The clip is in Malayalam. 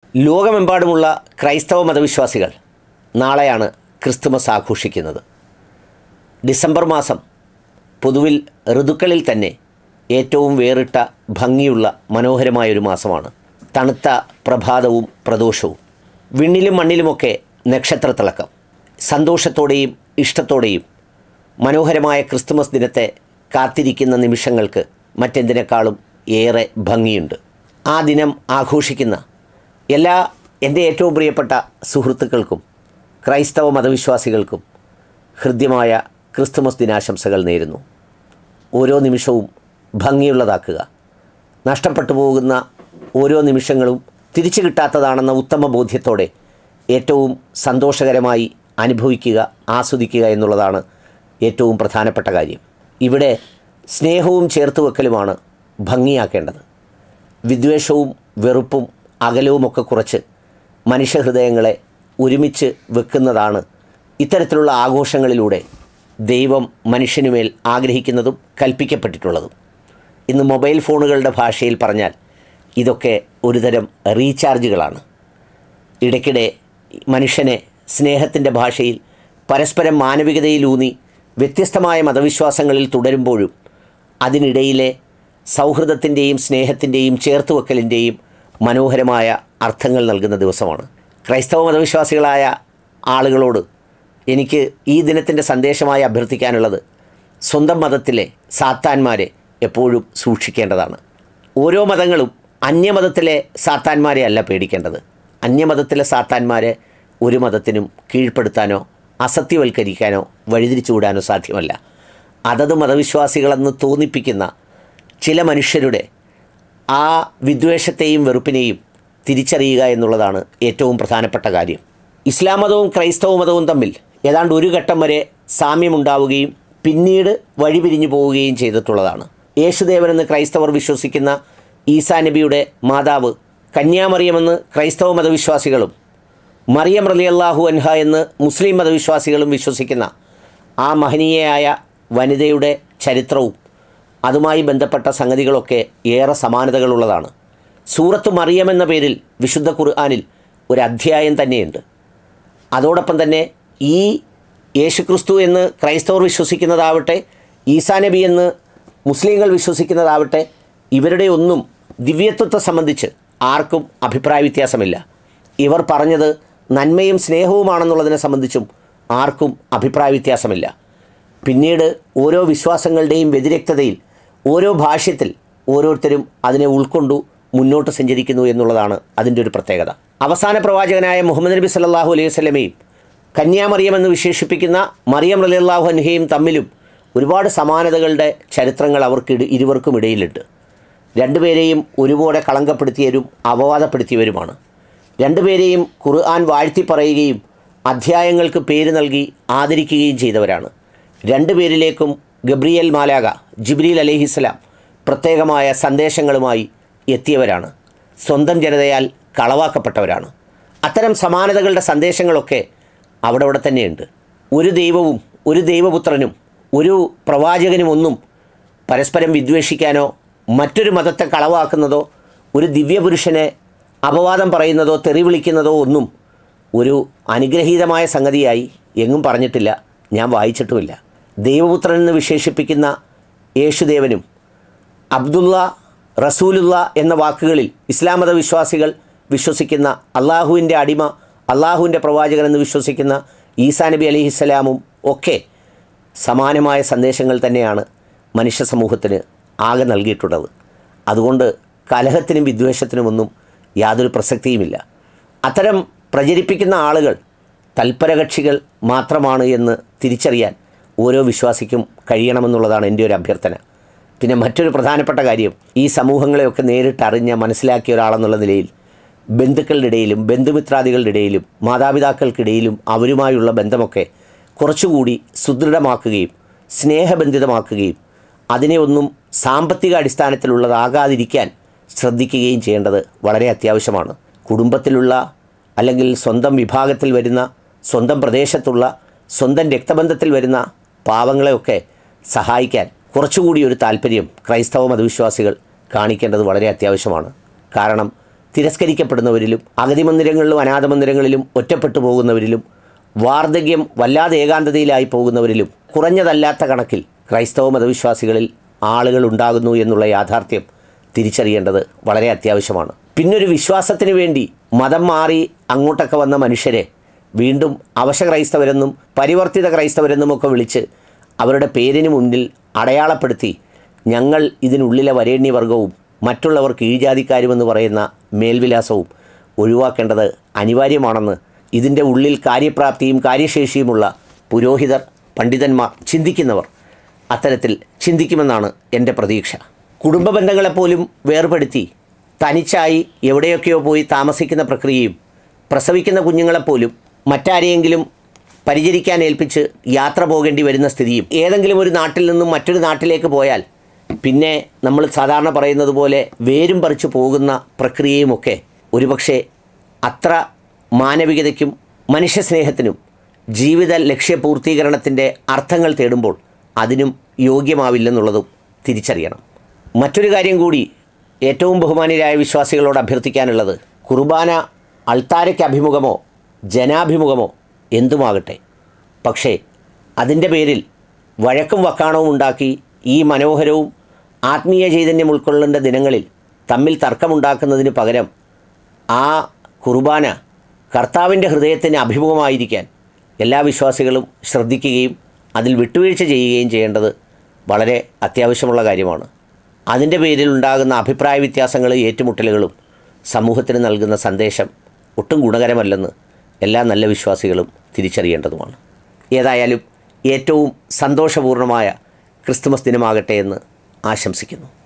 ലോകമെമ്പാടുമുള്ള ക്രൈസ്തവ മതവിശ്വാസികൾ നാളെയാണ് ക്രിസ്തുമസ് ആഘോഷിക്കുന്നത് ഡിസംബർ മാസം പൊതുവിൽ ഋതുക്കളിൽ തന്നെ ഏറ്റവും വേറിട്ട ഭംഗിയുള്ള മനോഹരമായൊരു മാസമാണ് തണുത്ത പ്രഭാതവും പ്രദോഷവും വിണ്ണിലും മണ്ണിലുമൊക്കെ നക്ഷത്രത്തിളക്കം സന്തോഷത്തോടെയും ഇഷ്ടത്തോടെയും മനോഹരമായ ക്രിസ്തുമസ് ദിനത്തെ കാത്തിരിക്കുന്ന നിമിഷങ്ങൾക്ക് മറ്റെന്തിനേക്കാളും ഏറെ ഭംഗിയുണ്ട് ആ ദിനം ആഘോഷിക്കുന്ന എല്ലാ എൻ്റെ ഏറ്റവും പ്രിയപ്പെട്ട സുഹൃത്തുക്കൾക്കും ക്രൈസ്തവ മതവിശ്വാസികൾക്കും ഹൃദ്യമായ ക്രിസ്തുമസ് ദിനാശംസകൾ നേരുന്നു ഓരോ നിമിഷവും ഭംഗിയുള്ളതാക്കുക നഷ്ടപ്പെട്ടു പോകുന്ന ഓരോ നിമിഷങ്ങളും തിരിച്ചു കിട്ടാത്തതാണെന്ന ഉത്തമ ബോധ്യത്തോടെ ഏറ്റവും സന്തോഷകരമായി അനുഭവിക്കുക ആസ്വദിക്കുക എന്നുള്ളതാണ് ഏറ്റവും പ്രധാനപ്പെട്ട കാര്യം ഇവിടെ സ്നേഹവും ചേർത്ത് വെക്കലുമാണ് ഭംഗിയാക്കേണ്ടത് വിദ്വേഷവും വെറുപ്പും അകലവുമൊക്കെ കുറച്ച് മനുഷ്യഹൃദയങ്ങളെ ഒരുമിച്ച് വെക്കുന്നതാണ് ഇത്തരത്തിലുള്ള ആഘോഷങ്ങളിലൂടെ ദൈവം മനുഷ്യനുമേൽ ആഗ്രഹിക്കുന്നതും കൽപ്പിക്കപ്പെട്ടിട്ടുള്ളതും ഇന്ന് മൊബൈൽ ഫോണുകളുടെ ഭാഷയിൽ പറഞ്ഞാൽ ഇതൊക്കെ ഒരുതരം റീചാർജുകളാണ് ഇടയ്ക്കിടെ മനുഷ്യനെ സ്നേഹത്തിൻ്റെ ഭാഷയിൽ പരസ്പരം മാനവികതയിലൂന്നി വ്യത്യസ്തമായ മതവിശ്വാസങ്ങളിൽ തുടരുമ്പോഴും അതിനിടയിലെ സൗഹൃദത്തിൻ്റെയും സ്നേഹത്തിൻ്റെയും ചേർത്തുവെക്കലിൻ്റെയും മനോഹരമായ അർത്ഥങ്ങൾ നൽകുന്ന ദിവസമാണ് ക്രൈസ്തവ മതവിശ്വാസികളായ ആളുകളോട് എനിക്ക് ഈ ദിനത്തിൻ്റെ സന്ദേശമായി അഭ്യർത്ഥിക്കാനുള്ളത് സ്വന്തം മതത്തിലെ സാത്താന്മാരെ എപ്പോഴും സൂക്ഷിക്കേണ്ടതാണ് ഓരോ മതങ്ങളും അന്യമതത്തിലെ സാത്താന്മാരെ അല്ല പേടിക്കേണ്ടത് അന്യമതത്തിലെ സാത്താന്മാരെ ഒരു മതത്തിനും കീഴ്പ്പെടുത്താനോ അസത്യവൽക്കരിക്കാനോ വഴിതിരിച്ചുവിടാനോ സാധ്യമല്ല അതത് മതവിശ്വാസികളെന്ന് തോന്നിപ്പിക്കുന്ന ചില മനുഷ്യരുടെ ആ വിദ്വേഷത്തെയും വെറുപ്പിനെയും തിരിച്ചറിയുക എന്നുള്ളതാണ് ഏറ്റവും പ്രധാനപ്പെട്ട കാര്യം ഇസ്ലാം മതവും ക്രൈസ്തവ മതവും തമ്മിൽ ഏതാണ്ട് ഒരു ഘട്ടം വരെ സാമ്യമുണ്ടാവുകയും പിന്നീട് വഴിപിരിഞ്ഞു പോവുകയും ചെയ്തിട്ടുള്ളതാണ് യേശുദേവനെന്ന് ക്രൈസ്തവർ വിശ്വസിക്കുന്ന ഈസാ നബിയുടെ മാതാവ് കന്യാമറിയമെന്ന് ക്രൈസ്തവ മതവിശ്വാസികളും മറിയം റലി അള്ളാഹു അൻഹ എന്ന് മുസ്ലിം മതവിശ്വാസികളും വിശ്വസിക്കുന്ന ആ മഹനീയയായ വനിതയുടെ ചരിത്രവും അതുമായി ബന്ധപ്പെട്ട സംഗതികളൊക്കെ ഏറെ സമാനതകളുള്ളതാണ് സൂറത്ത് മറിയം എന്ന പേരിൽ വിശുദ്ധ ഖുർആാനിൽ ഒരു അധ്യായം തന്നെയുണ്ട് അതോടൊപ്പം തന്നെ ഈ യേശുക്രിസ്തു എന്ന് ക്രൈസ്തവർ വിശ്വസിക്കുന്നതാവട്ടെ ഈസാ നബി എന്ന് മുസ്ലിങ്ങൾ വിശ്വസിക്കുന്നതാവട്ടെ ഇവരുടെ ഒന്നും ദിവ്യത്വത്തെ സംബന്ധിച്ച് ആർക്കും അഭിപ്രായ വ്യത്യാസമില്ല ഇവർ പറഞ്ഞത് നന്മയും സ്നേഹവുമാണെന്നുള്ളതിനെ സംബന്ധിച്ചും ആർക്കും അഭിപ്രായ വ്യത്യാസമില്ല പിന്നീട് ഓരോ വിശ്വാസങ്ങളുടെയും വ്യതിരക്തതയിൽ ഓരോ ഭാഷ്യത്തിൽ ഓരോരുത്തരും അതിനെ ഉൾക്കൊണ്ടു മുന്നോട്ട് സഞ്ചരിക്കുന്നു എന്നുള്ളതാണ് അതിൻ്റെ ഒരു പ്രത്യേകത അവസാന പ്രവാചകനായ മുഹമ്മദ് നബി സല്ലല്ലാഹു അലൈഹി വസല്ലമയും കന്യാമറിയം എന്ന് വിശേഷിപ്പിക്കുന്ന മറിയം റലിയല്ലാഹു അൻഹയും തമ്മിലും ഒരുപാട് സമാനതകളുടെ ചരിത്രങ്ങൾ അവർക്ക് ഇട- ഇരുവർക്കും ഇടയിലുണ്ട് രണ്ടുപേരെയും ഒരുപോലെ കളങ്കപ്പെടുത്തിയവരും അപവാദപ്പെടുത്തിയവരുമാണ് രണ്ടുപേരെയും ഖുർആൻ വാഴ്ത്തി പറയുകയും അധ്യായങ്ങൾക്ക് പേര് നൽകി ആദരിക്കുകയും ചെയ്തവരാണ് രണ്ടുപേരിലേക്കും ഗബ്രിയൽ മാലാക ജിബ്രീൽ അലഹിസ്സലാം പ്രത്യേകമായ സന്ദേശങ്ങളുമായി എത്തിയവരാണ് സ്വന്തം ജനതയാൽ കളവാക്കപ്പെട്ടവരാണ് അത്തരം സമാനതകളുടെ സന്ദേശങ്ങളൊക്കെ അവിടെ അവിടെ തന്നെയുണ്ട് ഒരു ദൈവവും ഒരു ദൈവപുത്രനും ഒരു പ്രവാചകനും ഒന്നും പരസ്പരം വിദ്വേഷിക്കാനോ മറ്റൊരു മതത്തെ കളവാക്കുന്നതോ ഒരു ദിവ്യപുരുഷനെ അപവാദം പറയുന്നതോ തെറി വിളിക്കുന്നതോ ഒന്നും ഒരു അനുഗ്രഹീതമായ സംഗതിയായി എങ്ങും പറഞ്ഞിട്ടില്ല ഞാൻ വായിച്ചിട്ടുമില്ല ദൈവപുത്രൻ എന്ന് വിശേഷിപ്പിക്കുന്ന യേശുദേവനും അബ്ദുള്ള റസൂലുള്ള എന്ന വാക്കുകളിൽ ഇസ്ലാം മത വിശ്വാസികൾ വിശ്വസിക്കുന്ന അള്ളാഹുവിൻ്റെ അടിമ അള്ളാഹുവിൻ്റെ പ്രവാചകൻ എന്ന് വിശ്വസിക്കുന്ന ഈസാ നബി അലിഹിസ്സലാമും ഒക്കെ സമാനമായ സന്ദേശങ്ങൾ തന്നെയാണ് മനുഷ്യ സമൂഹത്തിന് ആകെ നൽകിയിട്ടുള്ളത് അതുകൊണ്ട് കലഹത്തിനും വിദ്വേഷത്തിനുമൊന്നും യാതൊരു പ്രസക്തിയുമില്ല അത്തരം പ്രചരിപ്പിക്കുന്ന ആളുകൾ തൽപരകക്ഷികൾ മാത്രമാണ് എന്ന് തിരിച്ചറിയാൻ ഓരോ വിശ്വാസിക്കും കഴിയണമെന്നുള്ളതാണ് എൻ്റെ ഒരു അഭ്യർത്ഥന പിന്നെ മറ്റൊരു പ്രധാനപ്പെട്ട കാര്യം ഈ സമൂഹങ്ങളെയൊക്കെ നേരിട്ട് അറിഞ്ഞ മനസ്സിലാക്കിയ ഒരാളെന്നുള്ള നിലയിൽ ബന്ധുക്കളുടെ ഇടയിലും ബന്ധുമിത്രാദികളുടെ ഇടയിലും മാതാപിതാക്കൾക്കിടയിലും അവരുമായുള്ള ബന്ധമൊക്കെ കുറച്ചുകൂടി സുദൃഢമാക്കുകയും സ്നേഹബന്ധിതമാക്കുകയും അതിനെ ഒന്നും സാമ്പത്തിക അടിസ്ഥാനത്തിലുള്ളതാകാതിരിക്കാൻ ശ്രദ്ധിക്കുകയും ചെയ്യേണ്ടത് വളരെ അത്യാവശ്യമാണ് കുടുംബത്തിലുള്ള അല്ലെങ്കിൽ സ്വന്തം വിഭാഗത്തിൽ വരുന്ന സ്വന്തം പ്രദേശത്തുള്ള സ്വന്തം രക്തബന്ധത്തിൽ വരുന്ന പാവങ്ങളെയൊക്കെ സഹായിക്കാൻ കുറച്ചുകൂടി ഒരു താല്പര്യം ക്രൈസ്തവ മതവിശ്വാസികൾ കാണിക്കേണ്ടത് വളരെ അത്യാവശ്യമാണ് കാരണം തിരസ്കരിക്കപ്പെടുന്നവരിലും അഗതി മന്ദിരങ്ങളിലും അനാഥ മന്ദിരങ്ങളിലും ഒറ്റപ്പെട്ടു പോകുന്നവരിലും വാർദ്ധക്യം വല്ലാതെ ഏകാന്തതയിലായി പോകുന്നവരിലും കുറഞ്ഞതല്ലാത്ത കണക്കിൽ ക്രൈസ്തവ മതവിശ്വാസികളിൽ ആളുകൾ ഉണ്ടാകുന്നു എന്നുള്ള യാഥാർത്ഥ്യം തിരിച്ചറിയേണ്ടത് വളരെ അത്യാവശ്യമാണ് പിന്നൊരു വിശ്വാസത്തിന് വേണ്ടി മതം മാറി അങ്ങോട്ടൊക്കെ വന്ന മനുഷ്യരെ വീണ്ടും അവശ ക്രൈസ്തവരെന്നും പരിവർത്തിത ക്രൈസ്തവരെന്നുമൊക്കെ വിളിച്ച് അവരുടെ പേരിന് മുന്നിൽ അടയാളപ്പെടുത്തി ഞങ്ങൾ ഇതിനുള്ളിലെ വരേണ്യവർഗവും മറ്റുള്ളവർ കീഴ്ജാതിക്കാരുമെന്ന് പറയുന്ന മേൽവിലാസവും ഒഴിവാക്കേണ്ടത് അനിവാര്യമാണെന്ന് ഇതിൻ്റെ ഉള്ളിൽ കാര്യപ്രാപ്തിയും കാര്യശേഷിയുമുള്ള പുരോഹിതർ പണ്ഡിതന്മാർ ചിന്തിക്കുന്നവർ അത്തരത്തിൽ ചിന്തിക്കുമെന്നാണ് എൻ്റെ പ്രതീക്ഷ കുടുംബ ബന്ധങ്ങളെപ്പോലും വേർപെടുത്തി തനിച്ചായി എവിടെയൊക്കെയോ പോയി താമസിക്കുന്ന പ്രക്രിയയും പ്രസവിക്കുന്ന കുഞ്ഞുങ്ങളെപ്പോലും മറ്റാരെയെങ്കിലും പരിചരിക്കാൻ ഏൽപ്പിച്ച് യാത്ര പോകേണ്ടി വരുന്ന സ്ഥിതിയും ഏതെങ്കിലും ഒരു നാട്ടിൽ നിന്നും മറ്റൊരു നാട്ടിലേക്ക് പോയാൽ പിന്നെ നമ്മൾ സാധാരണ പറയുന്നത് പോലെ വേരും പറിച്ചു പോകുന്ന പ്രക്രിയയുമൊക്കെ ഒരുപക്ഷെ അത്ര മാനവികതയ്ക്കും മനുഷ്യസ്നേഹത്തിനും ജീവിത ലക്ഷ്യപൂർത്തീകരണത്തിൻ്റെ അർത്ഥങ്ങൾ തേടുമ്പോൾ അതിനും യോഗ്യമാവില്ലെന്നുള്ളതും തിരിച്ചറിയണം മറ്റൊരു കാര്യം കൂടി ഏറ്റവും ബഹുമാനീയരായ വിശ്വാസികളോട് അഭ്യർത്ഥിക്കാനുള്ളത് കുർബാന അൾത്താരയ്ക്ക് അഭിമുഖമോ ജനാഭിമുഖമോ എന്തുമാകട്ടെ പക്ഷേ അതിൻ്റെ പേരിൽ വഴക്കും വക്കാണവും ഉണ്ടാക്കി ഈ മനോഹരവും ആത്മീയ ചൈതന്യം ഉൾക്കൊള്ളേണ്ട ദിനങ്ങളിൽ തമ്മിൽ തർക്കമുണ്ടാക്കുന്നതിന് പകരം ആ കുർബാന കർത്താവിൻ്റെ ഹൃദയത്തിന് അഭിമുഖമായിരിക്കാൻ എല്ലാ വിശ്വാസികളും ശ്രദ്ധിക്കുകയും അതിൽ വിട്ടുവീഴ്ച ചെയ്യുകയും ചെയ്യേണ്ടത് വളരെ അത്യാവശ്യമുള്ള കാര്യമാണ് അതിൻ്റെ പേരിൽ ഉണ്ടാകുന്ന അഭിപ്രായ വ്യത്യാസങ്ങളും ഏറ്റുമുട്ടലുകളും സമൂഹത്തിന് നൽകുന്ന സന്ദേശം ഒട്ടും ഗുണകരമല്ലെന്ന് എല്ലാ നല്ല വിശ്വാസികളും തിരിച്ചറിയേണ്ടതുമാണ് ഏതായാലും ഏറ്റവും സന്തോഷപൂർണ്ണമായ ക്രിസ്തുമസ് ദിനമാകട്ടെ എന്ന് ആശംസിക്കുന്നു